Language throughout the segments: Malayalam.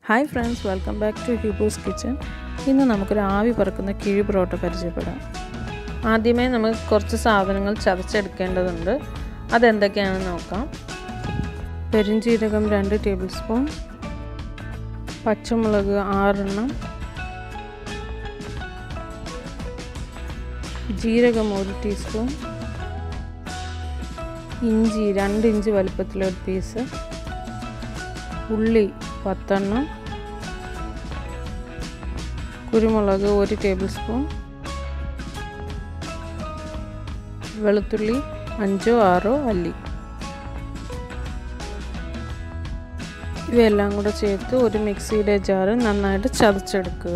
hi friends welcome back to Hibus kitchen ഇന്ന് നമുക്കൊരു ആവി പറക്കുന്ന കിഴി പൊറോട്ട പരിചയപ്പെടാം ആദ്യമേ നമുക്ക് കുറച്ച് സാധനങ്ങൾ ചതച്ചെടുക്കേണ്ടതുണ്ട് അതെന്തൊക്കെയാണെന്ന് നോക്കാം പെരിഞ്ചീരകം രണ്ട് ടേബിൾ സ്പൂൺ പച്ചമുളക് ആറെണ്ണം ജീരകം ഒരു ടീസ്പൂൺ ഇഞ്ചി രണ്ട് ഇഞ്ച് വലുപ്പത്തിലൊരു പീസ് ഉള്ളി പത്തെണ്ണം കുരുമുളക് ഒരു ടേബിൾ സ്പൂൺ വെളുത്തുള്ളി അഞ്ചോ ആറോ അല്ലി ഇവയെല്ലാം കൂടെ ചേർത്ത് ഒരു മിക്സിയുടെ ജാറ് നന്നായിട്ട് ചതച്ചെടുക്കുക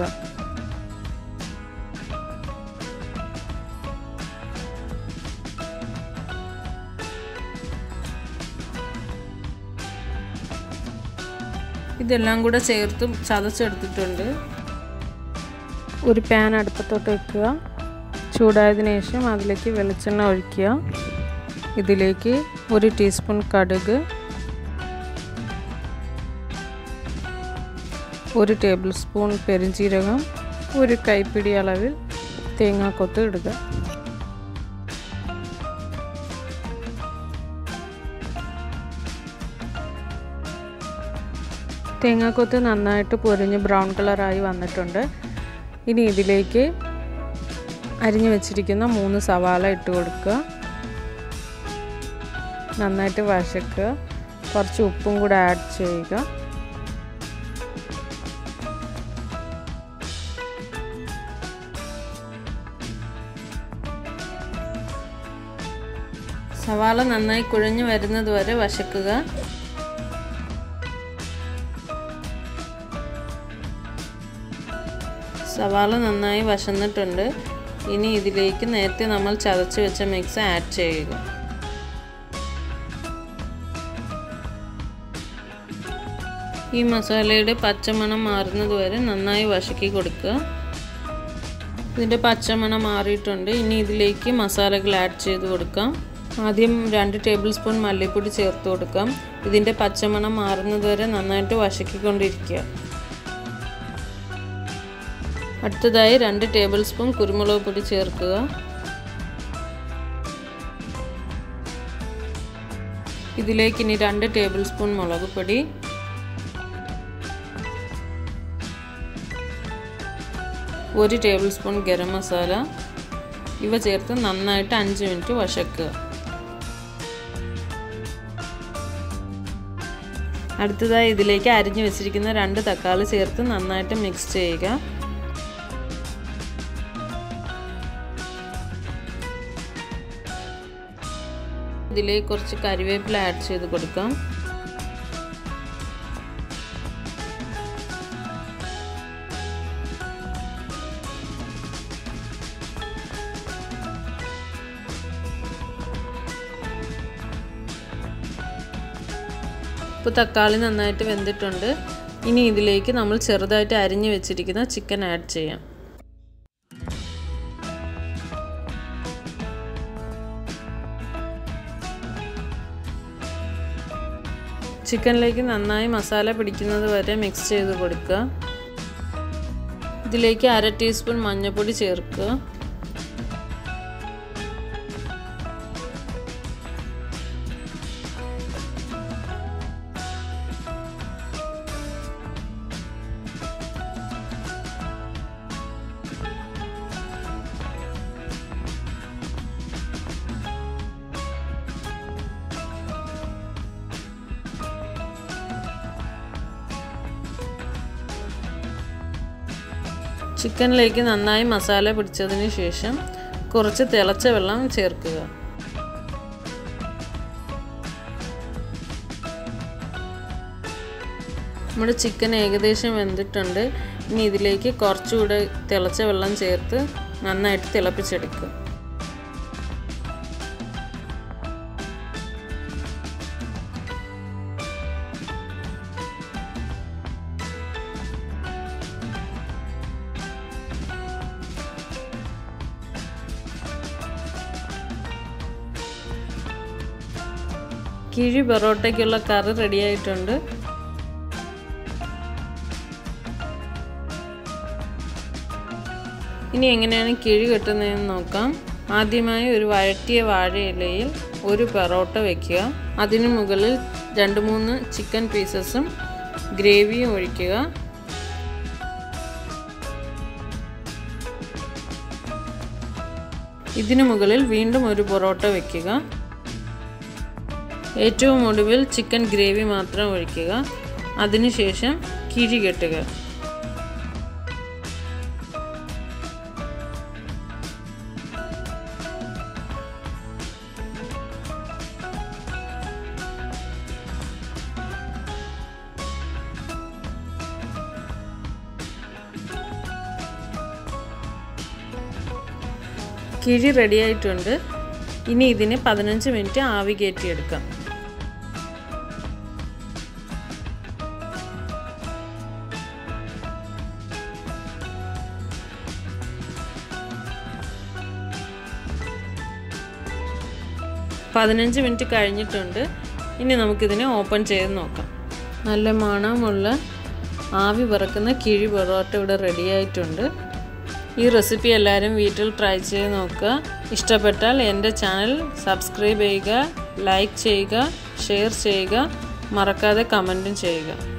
ഇതെല്ലാം കൂടെ ചേർത്ത് ചതച്ചെടുത്തിട്ടുണ്ട് ഒരു പാൻ അടുപ്പത്തോട്ട് വെക്കുക ചൂടായതിനു ശേഷം അതിലേക്ക് വെളിച്ചെണ്ണ ഒഴിക്കുക ഇതിലേക്ക് ഒരു ടീസ്പൂൺ കടുക് ഒരു ടേബിൾ സ്പൂൺ പെരിഞ്ചീരകം ഒരു കൈപ്പിടി അളവിൽ തേങ്ങാക്കൊത്ത് ഇടുക തേങ്ങാക്കൊത്ത് നന്നായിട്ട് പൊരിഞ്ഞ് ബ്രൗൺ കളറായി വന്നിട്ടുണ്ട് ഇനി ഇതിലേക്ക് അരിഞ്ഞു വെച്ചിരിക്കുന്ന മൂന്ന് സവാള ഇട്ട് കൊടുക്കുക നന്നായിട്ട് വശക്കുക കുറച്ച് ഉപ്പും കൂടെ ആഡ് ചെയ്യുക സവാള നന്നായി കുഴഞ്ഞു വരുന്നത് വരെ വശക്കുക സവാള നന്നായി വശന്നിട്ടുണ്ട് ഇനി ഇതിലേക്ക് നേരത്തെ നമ്മൾ ചതച്ച് വെച്ച മിക്സ് ആഡ് ചെയ്യുക ഈ മസാലയുടെ പച്ചമണം മാറുന്നത് വരെ നന്നായി വശക്കി കൊടുക്കുക ഇതിൻ്റെ പച്ചമണം മാറിയിട്ടുണ്ട് ഇനി ഇതിലേക്ക് മസാലകൾ ആഡ് ചെയ്ത് കൊടുക്കാം ആദ്യം രണ്ട് ടേബിൾ സ്പൂൺ മല്ലിപ്പൊടി ചേർത്ത് കൊടുക്കാം ഇതിൻ്റെ പച്ചമണം മാറുന്നത് വരെ നന്നായിട്ട് വശക്കിക്കൊണ്ടിരിക്കുക അടുത്തതായി രണ്ട് ടേബിൾ സ്പൂൺ കുരുമുളക് പൊടി ചേർക്കുക ഇതിലേക്ക് ഇനി രണ്ട് ടേബിൾ സ്പൂൺ മുളക് പൊടി ഒരു ടേബിൾ സ്പൂൺ ഗരം മസാല ഇവ ചേർത്ത് നന്നായിട്ട് അഞ്ച് മിനിറ്റ് വശക്കുക അടുത്തതായി ഇതിലേക്ക് അരിഞ്ഞു വെച്ചിരിക്കുന്ന രണ്ട് തക്കാളി ചേർത്ത് നന്നായിട്ട് മിക്സ് ചെയ്യുക ഇതിലേക്ക് കുറച്ച് കരിവേപ്പില ആഡ് ചെയ്ത് കൊടുക്കാം ഇപ്പോൾ തക്കാളി നന്നായിട്ട് വെന്തിട്ടുണ്ട് ഇനി ഇതിലേക്ക് നമ്മൾ ചെറുതായിട്ട് അരിഞ്ഞു വെച്ചിരിക്കുന്ന ചിക്കൻ ആഡ് ചെയ്യാം ചിക്കനിലേക്ക് നന്നായി മസാല പിടിക്കുന്നത് വരെ മിക്സ് ചെയ്ത് കൊടുക്കുക ഇതിലേക്ക് അര ടീസ്പൂൺ മഞ്ഞൾപ്പൊടി ചേർക്കുക ചിക്കനിലേക്ക് നന്നായി മസാല പിടിച്ചതിന് ശേഷം കുറച്ച് തിളച്ച വെള്ളം ചേർക്കുക നമ്മുടെ ചിക്കൻ ഏകദേശം വെന്തിട്ടുണ്ട് ഇനി ഇതിലേക്ക് കുറച്ചുകൂടെ തിളച്ച വെള്ളം ചേർത്ത് നന്നായിട്ട് തിളപ്പിച്ചെടുക്കുക കിഴി പൊറോട്ടയ്ക്കുള്ള കറി റെഡി ആയിട്ടുണ്ട് ഇനി എങ്ങനെയാണ് കിഴി കെട്ടുന്നതെന്ന് നോക്കാം ആദ്യമായി ഒരു വഴറ്റിയ വാഴയിലയിൽ ഒരു പെറോട്ട വയ്ക്കുക അതിനു മുകളിൽ രണ്ട് മൂന്ന് ചിക്കൻ പീസസും ഗ്രേവിയും ഒഴിക്കുക ഇതിനു മുകളിൽ വീണ്ടും ഒരു പൊറോട്ട വയ്ക്കുക ഏറ്റവും ഒടുവിൽ ചിക്കൻ ഗ്രേവി മാത്രം ഒഴിക്കുക അതിനുശേഷം കിഴി കെട്ടുക കിഴി റെഡിയായിട്ടുണ്ട് ഇനി ഇതിന് പതിനഞ്ച് മിനിറ്റ് ആവി കയറ്റിയെടുക്കാം പതിനഞ്ച് മിനിറ്റ് കഴിഞ്ഞിട്ടുണ്ട് ഇനി നമുക്കിതിനെ ഓപ്പൺ ചെയ്ത് നോക്കാം നല്ല മണമുള്ള ആവി പറക്കുന്ന കിഴി പൊറോട്ട ഇവിടെ റെഡി ആയിട്ടുണ്ട് ഈ റെസിപ്പി എല്ലാവരും വീട്ടിൽ ട്രൈ ചെയ്ത് നോക്കുക ഇഷ്ടപ്പെട്ടാൽ എൻ്റെ ചാനൽ സബ്സ്ക്രൈബ് ചെയ്യുക ലൈക്ക് ചെയ്യുക ഷെയർ ചെയ്യുക മറക്കാതെ കമൻറ്റും ചെയ്യുക